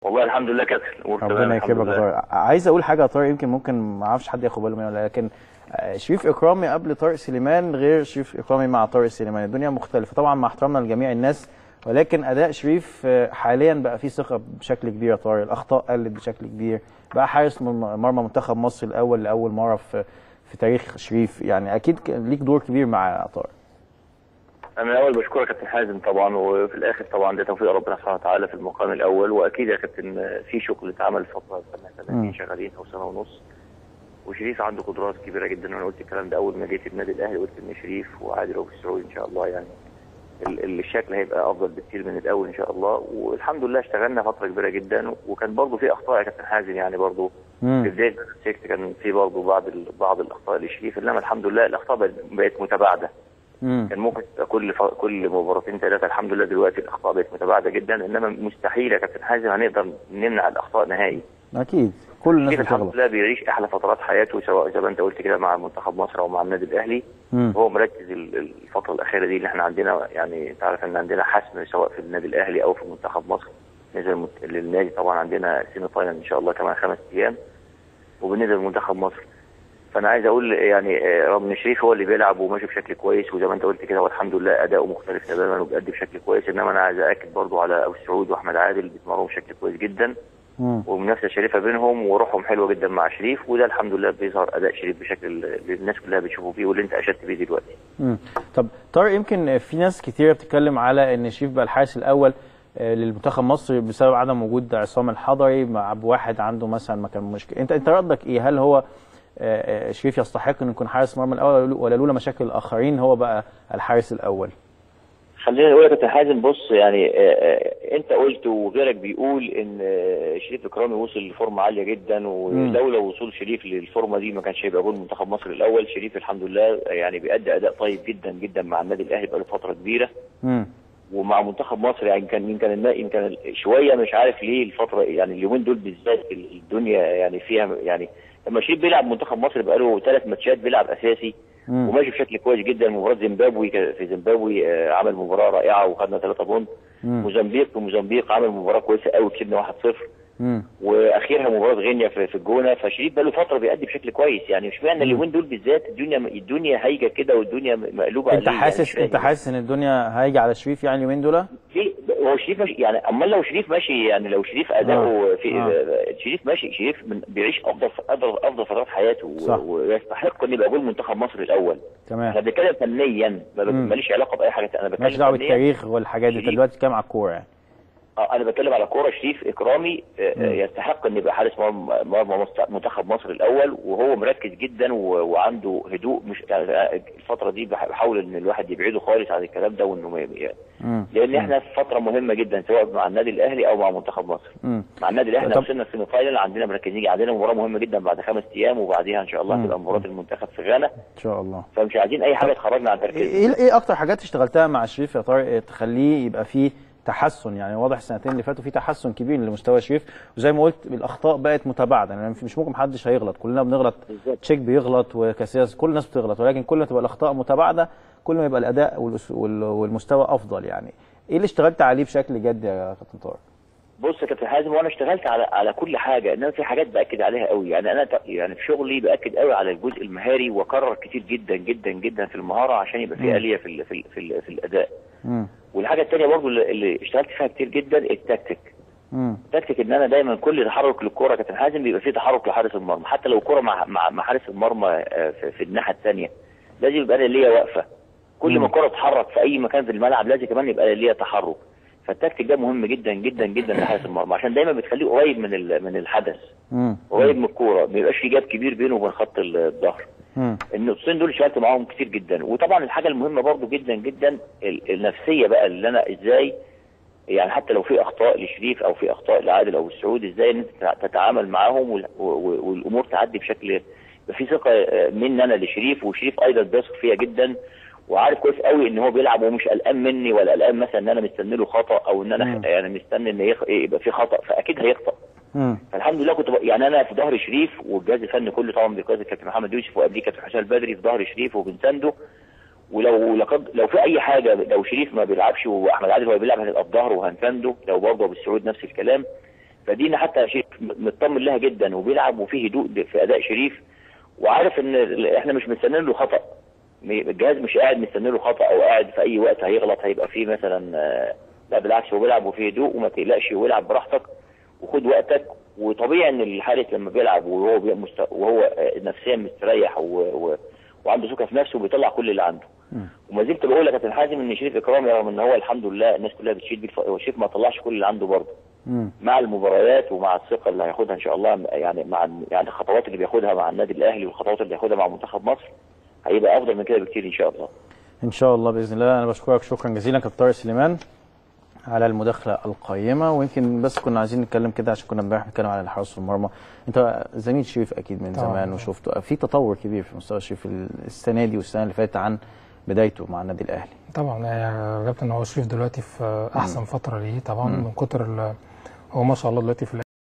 والله الحمد لله كابتن أمور تمام ربنا الحمد يكرمك يا لله. طارق عايز اقول حاجه يا طارق يمكن ممكن ما اعرفش حد ياخد باله منها لكن آه، شريف اكرامي قبل طارق سليمان غير شريف اكرامي مع طارق سليمان الدنيا مختلفه طبعا مع احترامنا لجميع الناس ولكن اداء شريف آه، حاليا بقى فيه ثقه بشكل كبير يا طارق الاخطاء قلت بشكل كبير بقى حارس مرمى مرمى منتخب مصر الاول لاول مره في في تاريخ شريف يعني اكيد ك- ليك دور كبير مع يا طارق انا الاول بشكرك يا كابتن حازم طبعا وفي الاخر طبعا ده توفيق ربنا سبحانه وتعالى في المقام الاول واكيد يا كابتن في شغل اتعمل فتره سنه سنتين شغالين او سنه ونص وشريف عنده قدرات كبيره جدا وانا قلت الكلام ده اول ما جيت النادي الاهلي قلت ان شريف وعادل وفي السعودي ان شاء الله يعني ال- ال- الشكل هيبقى افضل بكتير من الاول ان شاء الله والحمد لله اشتغلنا فتره كبيره جدا وكان برضه في اخطاء يا كابتن حازم يعني برضه في بدايه السكت كان في برضه بعض ال- بعض الاخطاء لشريف انما الحمد لله الاخطاء بقت- بقت متباعده امم كان ممكن تبقى كل ف... كل مباراتين ثلاثه الحمد لله دلوقتي الاخطاء بقت متباعده جدا انما مستحيل يا كابتن حازم هنقدر نمنع الاخطاء نهائي اكيد كل الناس شريف الحمد بتغلط لله بيعيش احلى فترات حياته سواء زي ما انت قلت كده مع منتخب مصر او مع النادي الاهلي مم. هو مركز ال- الفتره الاخيره دي اللي احنا عندنا يعني انت عارف ان عندنا حسم سواء في النادي الاهلي او في منتخب مصر نزل المت- للنادي طبعا عندنا سيمي فاينل ان شاء الله كمان خمس ايام وبننزل منتخب مصر فانا عايز اقول يعني آه، رغم ان شريف هو اللي بيلعب وماشي بشكل كويس وزي ما انت قلت كده والحمد لله اداؤه مختلف تماما وبيأدي بشكل كويس انما انا عايز اكد برضو على ابو السعود واحمد عادل بيتمرنوا بشكل كويس جدا مم. ومنافسه شريفه بينهم وروحهم حلوه جدا مع شريف وده الحمد لله بيظهر اداء شريف بشكل اللي الناس كلها بتشوفه بيه واللي انت اشدت بيه دلوقتي مم. طب طارق يمكن في ناس كتيره بتتكلم على ان شريف بقى الحارس الاول آه، للمنتخب مصر بسبب عدم وجود عصام الحضري مع واحد عنده مثلا مكان مشكله انت انت ردك ايه هل هو آه، آه، شريف يستحق انه يكون حارس مرمى الاول ولا لولا مشاكل الاخرين هو بقى الحارس الاول خلينا نقول يا كابتن حازم بص يعني آه، آه، انت قلت وغيرك بيقول ان آه، شريف اكرامي وصل لفورمه عاليه جدا ولولا وصول شريف للفورمه دي ما كانش هيبقى جول منتخب مصر الاول شريف الحمد لله يعني بيأدي اداء طيب جدا جدا مع النادي الاهلي بقاله فتره كبيره مم. ومع منتخب مصر يعني كان يمكن النا- يمكن شويه مش عارف ليه الفتره يعني اليومين دول بالذات الدنيا يعني فيها يعني لما شريف بيلعب منتخب مصر بقاله ثلاث ماتشات بيلعب اساسي مم. وماشي بشكل كويس جدا مباراه زيمبابوي ك- في زيمبابوي آه، عمل مباراه رائعه وخدنا 3 بونت مم. موزمبيق في موزمبيق عمل مباراه كويسه قوي كسبنا 1-0 مم. واخيرا مباراه غينيا في, في الجونه فشريف بقى له فتره بيأدي بشكل كويس يعني مش معنى اليومين دول بالذات الدنيا الدنيا هايجه كده والدنيا مقلوبه انت عليه يعني مش حاسس فاهم. انت حاسس ان الدنيا هايجه على شريف يعني اليومين دول في هو شريف ماشي يعني امال لو شريف ماشي يعني لو شريف اداؤه آه. في آه. شريف ماشي شريف من بيعيش افضل افضل افضل فترات حياته و- صح. ويستحق ان يبقى جول منتخب مصر الاول تمام احنا بنتكلم فنيا ما بك- مم. ماليش علاقه باي حاجه انا بتكلم ماليش دعوه فنياً. بالتاريخ والحاجات دي انت شريف. دلوقتي بتتكلم على الكوره يعني اه انا بتكلم على كوره شريف اكرامي آه، مم. آه، يستحق ان يبقى حارس مرمى مرمى مست- منتخب مصر الاول وهو مركز جدا و- وعنده هدوء مش يعني آه، الفتره دي بح- بحاول ان الواحد يبعده خالص عن الكلام ده وانه ما ي- مم. لان احنا في فتره مهمه جدا سواء مع النادي الاهلي او مع منتخب مصر مم. مع النادي الاهلي طب- وصلنا السيمي فاينل عندنا مركزين عندنا مباراه مهمه جدا بعد خمس ايام وبعديها ان شاء الله مم. هتبقى مباراه المنتخب في غانا ان شاء الله فمش عايزين اي حاجه تخرجنا عن ايه تركيزنا ايه اكتر حاجات اشتغلتها مع شريف يا طارق تخليه يبقى فيه تحسن يعني واضح السنتين اللي فاتوا في تحسن كبير لمستوى شريف وزي ما قلت الاخطاء بقت متباعده يعني مش ممكن محدش هيغلط كلنا بنغلط بالظبط. تشيك بيغلط وكاسياس كل الناس بتغلط ولكن كل ما تبقى الاخطاء متباعده كل ما يبقى الاداء والأس- وال- والمستوى افضل يعني ايه اللي اشتغلت عليه بشكل جد يا كابتن طارق بص يا كابتن حازم وانا اشتغلت على على كل حاجه انما في حاجات باكد عليها قوي يعني انا ت- يعني في شغلي باكد قوي على الجزء المهاري واكرر كتير جدا جدا جدا في المهاره عشان يبقى مم. في اليه في ال في ال في, ال في الاداء امم والحاجه الثانيه برضو اللي- اللي اشتغلت فيها كتير جدا التكتيك امم التكتيك ان انا دايما كل تحرك للكوره يا كابتن حازم بيبقى فيه تحرك لحارس المرمى حتى لو الكوره مع مع مع حارس المرمى آه، في, في الناحيه الثانيه لازم يبقى انا ليا واقفه كل مم. ما الكوره تتحرك في اي مكان في الملعب لازم كمان يبقى ليا تحرك فالتكتيك ده مهم جدا جدا جدا لحارس المرمى عشان دايما بتخليه قريب من ال- من الحدث امم قريب من الكوره ما يبقاش في جاب كبير بينه وبين خط ال- الظهر امم النقطتين دول اشتغلت معاهم كتير جدا وطبعا الحاجه المهمه برضو جدا جدا ال- النفسيه بقى اللي انا ازاي يعني حتى لو في اخطاء لشريف او في اخطاء لعادل او السعود ازاي ان انت تتع- تتعامل معاهم وال- و- و- والامور تعدي بشكل يبقى في ثقه آه، مني انا لشريف وشريف ايضا بيثق فيا جدا وعارف كويس قوي ان هو بيلعب ومش قلقان مني ولا قلقان مثلا ان انا مستني له خطا او ان مم. انا يعني مستني ان يخ- يبقى في خطا فاكيد هيخطا امم فالحمد لله كنت ب... يعني انا في ظهر شريف والجهاز الفني كله طبعا بقياده الكابتن محمد يوسف وقبليه كابتن حسام البدري في ظهر شريف وبنسانده ولو لقد لو في اي حاجه لو شريف ما بيلعبش واحمد عادل هو بيلعب هنبقى في ظهره وهنسانده لو برضه ابو السعود نفس الكلام فدينا حتى شريف مطمن لها جدا وبيلعب وفيه هدوء في اداء شريف وعارف ان ال- احنا مش مستنيين له خطا م- الجهاز مش قاعد مستني له خطا او قاعد في اي وقت هيغلط هيبقى فيه مثلا آه، لا بالعكس هو بيلعب وفيه هدوء وما تقلقش والعب براحتك وخد وقتك وطبيعي ان الحارس لما بيلعب وهو بي- مست... وهو آه، نفسيا مستريح و... و... وعنده ثقه في نفسه بيطلع كل اللي عنده وما زلت بقول لك يا كابتن حازم ان شريف اكرامي رغم ان هو الحمد لله الناس كلها بتشيد بيه الف- هو شريف ما طلعش كل اللي عنده برضه مم. مع المباريات ومع الثقه اللي هياخدها ان شاء الله يعني مع يعني الخطوات اللي بياخدها مع النادي الاهلي والخطوات اللي هياخدها مع منتخب مصر هيبقى افضل من كده بكتير ان شاء الله ان شاء الله باذن الله انا بشكرك شكرا جزيلا كابتن طارق سليمان على المداخله القيمه ويمكن بس كنا عايزين نتكلم كده عشان كنا امبارح بنتكلم على الحرس والمرمى انت زميل شريف اكيد من طبعاً. زمان وشفته في تطور كبير في مستوى شريف السنه دي والسنه اللي فاتت عن بدايته مع النادي الاهلي طبعا يا كابتن هو شريف دلوقتي في احسن فتره ليه طبعا من كتر ال- هو ما شاء الله دلوقتي في